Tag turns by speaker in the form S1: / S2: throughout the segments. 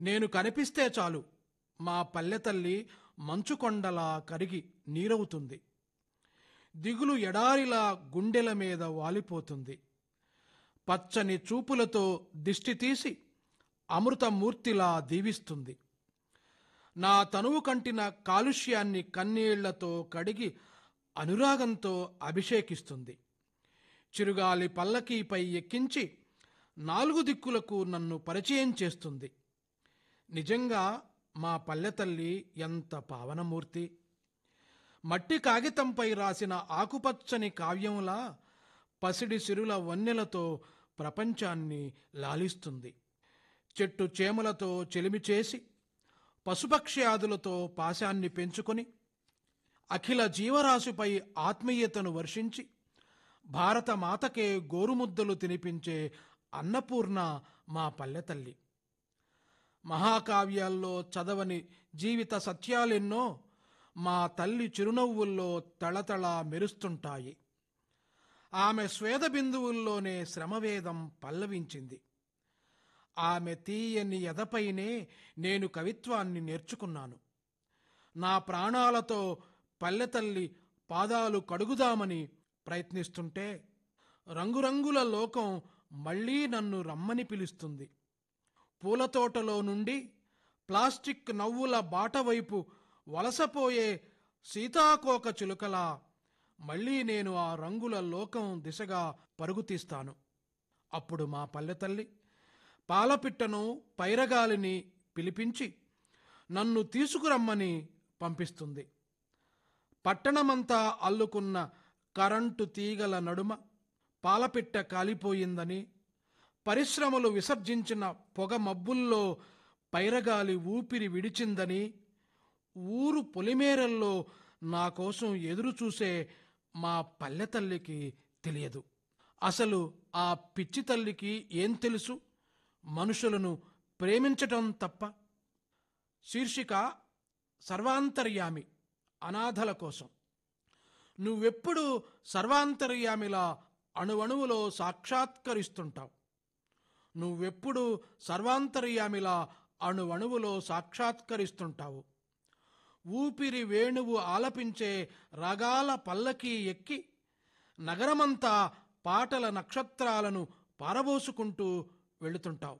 S1: నేను కనిపిస్తే చాలు మా పల్లెతల్లి మంచుకొండలా కరిగి నీరవుతుంది దిగులు ఎడారిలా గుండెల మీద వాలిపోతుంది పచ్చని చూపులతో దిష్టి తీసి అమృతమూర్తిలా దీవిస్తుంది నా తనువు కంటిన కాలుష్యాన్ని కన్నీళ్లతో కడిగి అనురాగంతో అభిషేకిస్తుంది చిరుగాలి పల్లకీపై ఎక్కించి నాలుగు దిక్కులకు నన్ను పరిచయం చేస్తుంది నిజంగా మా పల్లెతల్లి ఎంత పావనమూర్తి మట్టి కాగితంపై రాసిన ఆకుపచ్చని కావ్యంలా పసిడి సిరుల వన్నెలతో ప్రపంచాన్ని లాలిస్తుంది చెట్టు చేమలతో చెలిమి చేసి పశుపక్ష్యాదులతో పాశాన్ని పెంచుకొని అఖిల జీవరాశిపై ఆత్మీయతను వర్షించి భారత మాతకే గోరుముద్దలు తినిపించే అన్నపూర్ణ మా పల్లెతల్లి మహాకావ్యాల్లో చదవని జీవిత సత్యాలెన్నో మా తల్లి చిరునవ్వుల్లో తళతళ మెరుస్తుంటాయి ఆమె స్వేద బిందువుల్లోనే శ్రమవేదం పల్లవించింది ఆమె తీయని ఎదపైనే నేను కవిత్వాన్ని నేర్చుకున్నాను నా ప్రాణాలతో పల్లెతల్లి పాదాలు కడుగుదామని ప్రయత్నిస్తుంటే రంగురంగుల లోకం మళ్ళీ నన్ను రమ్మని పిలుస్తుంది పూలతోటలో నుండి ప్లాస్టిక్ నవ్వుల బాట వైపు వలసపోయే సీతాకోక చిలుకలా మళ్ళీ నేను ఆ రంగుల లోకం దిశగా పరుగుతీస్తాను అప్పుడు మా పల్లెతల్లి పాలపిట్టను పైరగాలిని పిలిపించి నన్ను తీసుకురమ్మని పంపిస్తుంది పట్టణమంతా అల్లుకున్న కరెంటు తీగల నడుమ పాలపిట్ట కాలిపోయిందని పరిశ్రమలు విసర్జించిన పొగ మబ్బుల్లో పైరగాలి ఊపిరి విడిచిందని ఊరు పొలిమేరల్లో నా కోసం ఎదురు చూసే మా పల్లె తల్లికి తెలియదు అసలు ఆ పిచ్చి తల్లికి ఏం తెలుసు మనుషులను ప్రేమించటం తప్ప శీర్షిక సర్వాంతర్యామి అనాథల కోసం నువ్వెప్పుడు సర్వాంతర్యామిలా అణువణువులో సాక్షాత్కరిస్తుంటావు నువ్వెప్పుడు సర్వాంతర్యామిలా అణువణువులో సాక్షాత్కరిస్తుంటావు ఊపిరి వేణువు ఆలపించే రాగాల పల్లకీ ఎక్కి నగరమంతా పాటల నక్షత్రాలను పారబోసుకుంటూ వెళుతుంటావు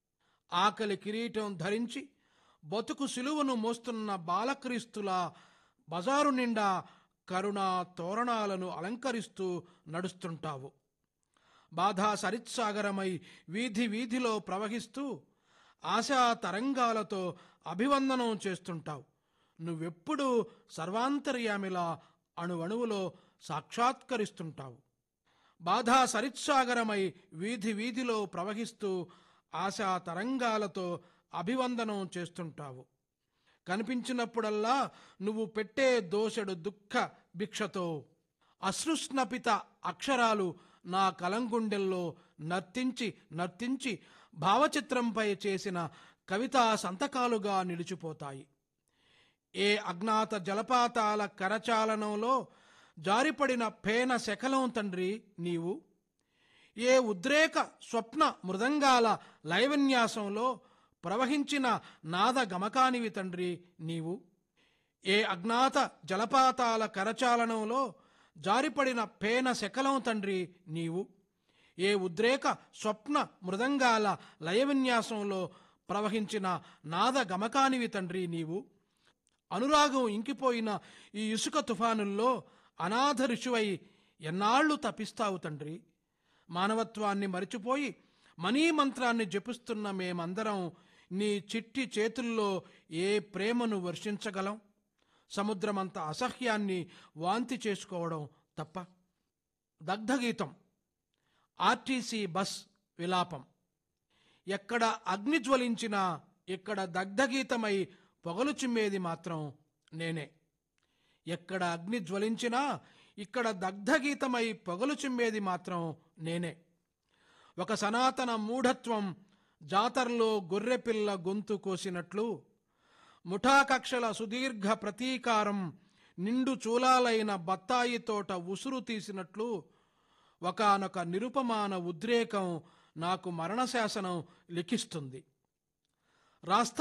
S1: ఆకలి కిరీటం ధరించి బతుకు సిలువను మోస్తున్న బాలక్రీస్తులా బజారు నిండా కరుణా తోరణాలను అలంకరిస్తూ నడుస్తుంటావు బాధా సరిత్సాగరమై వీధి వీధిలో ప్రవహిస్తూ ఆశా తరంగాలతో అభివందనం చేస్తుంటావు నువ్వెప్పుడు సర్వాంతర్యామిలా అణువణువులో సాక్షాత్కరిస్తుంటావు బాధా సరిత్సాగరమై వీధి వీధిలో ప్రవహిస్తూ ఆశా తరంగాలతో అభివందనం చేస్తుంటావు కనిపించినప్పుడల్లా నువ్వు పెట్టే దోషడు దుఃఖ భిక్షతో అశ్రుస్నపిత అక్షరాలు నా కలంగుండెల్లో నర్తించి నర్తించి భావచిత్రంపై చేసిన కవితా సంతకాలుగా నిలిచిపోతాయి ఏ అజ్ఞాత జలపాతాల కరచాలనంలో జారిపడిన పేన శకలం తండ్రి నీవు ఏ ఉద్రేక స్వప్న మృదంగాల లయవిన్యాసంలో ప్రవహించిన నాద గమకానివి తండ్రి నీవు ఏ అజ్ఞాత జలపాతాల కరచాలనంలో జారిపడిన పేన శకలం తండ్రి నీవు ఏ ఉద్రేక స్వప్న మృదంగాల లయవిన్యాసంలో ప్రవహించిన నాద గమకానివి తండ్రి నీవు అనురాగం ఇంకిపోయిన ఈ ఇసుక తుఫానుల్లో అనాథ ఋషువై ఎన్నాళ్లు తపిస్తావు తండ్రి మానవత్వాన్ని మరిచిపోయి మనీ మంత్రాన్ని జపిస్తున్న మేమందరం నీ చిట్టి చేతుల్లో ఏ ప్రేమను వర్షించగలం సముద్రమంత అసహ్యాన్ని వాంతి చేసుకోవడం తప్ప దగ్ధగీతం ఆర్టీసీ బస్ విలాపం ఎక్కడ అగ్ని జ్వలించినా ఇక్కడ దగ్ధగీతమై పొగలు చిమ్మేది మాత్రం నేనే ఎక్కడ అగ్ని జ్వలించినా ఇక్కడ దగ్ధగీతమై పొగలు చిమ్మేది మాత్రం నేనే ఒక సనాతన మూఢత్వం జాతరలో గొర్రెపిల్ల గొంతు కోసినట్లు ముఠాకక్షల సుదీర్ఘ ప్రతీకారం నిండు చూలాలైన బత్తాయి తోట ఉసురు తీసినట్లు ఒకానొక నిరుపమాన ఉద్రేకం నాకు మరణశాసనం లిఖిస్తుంది రాస్తా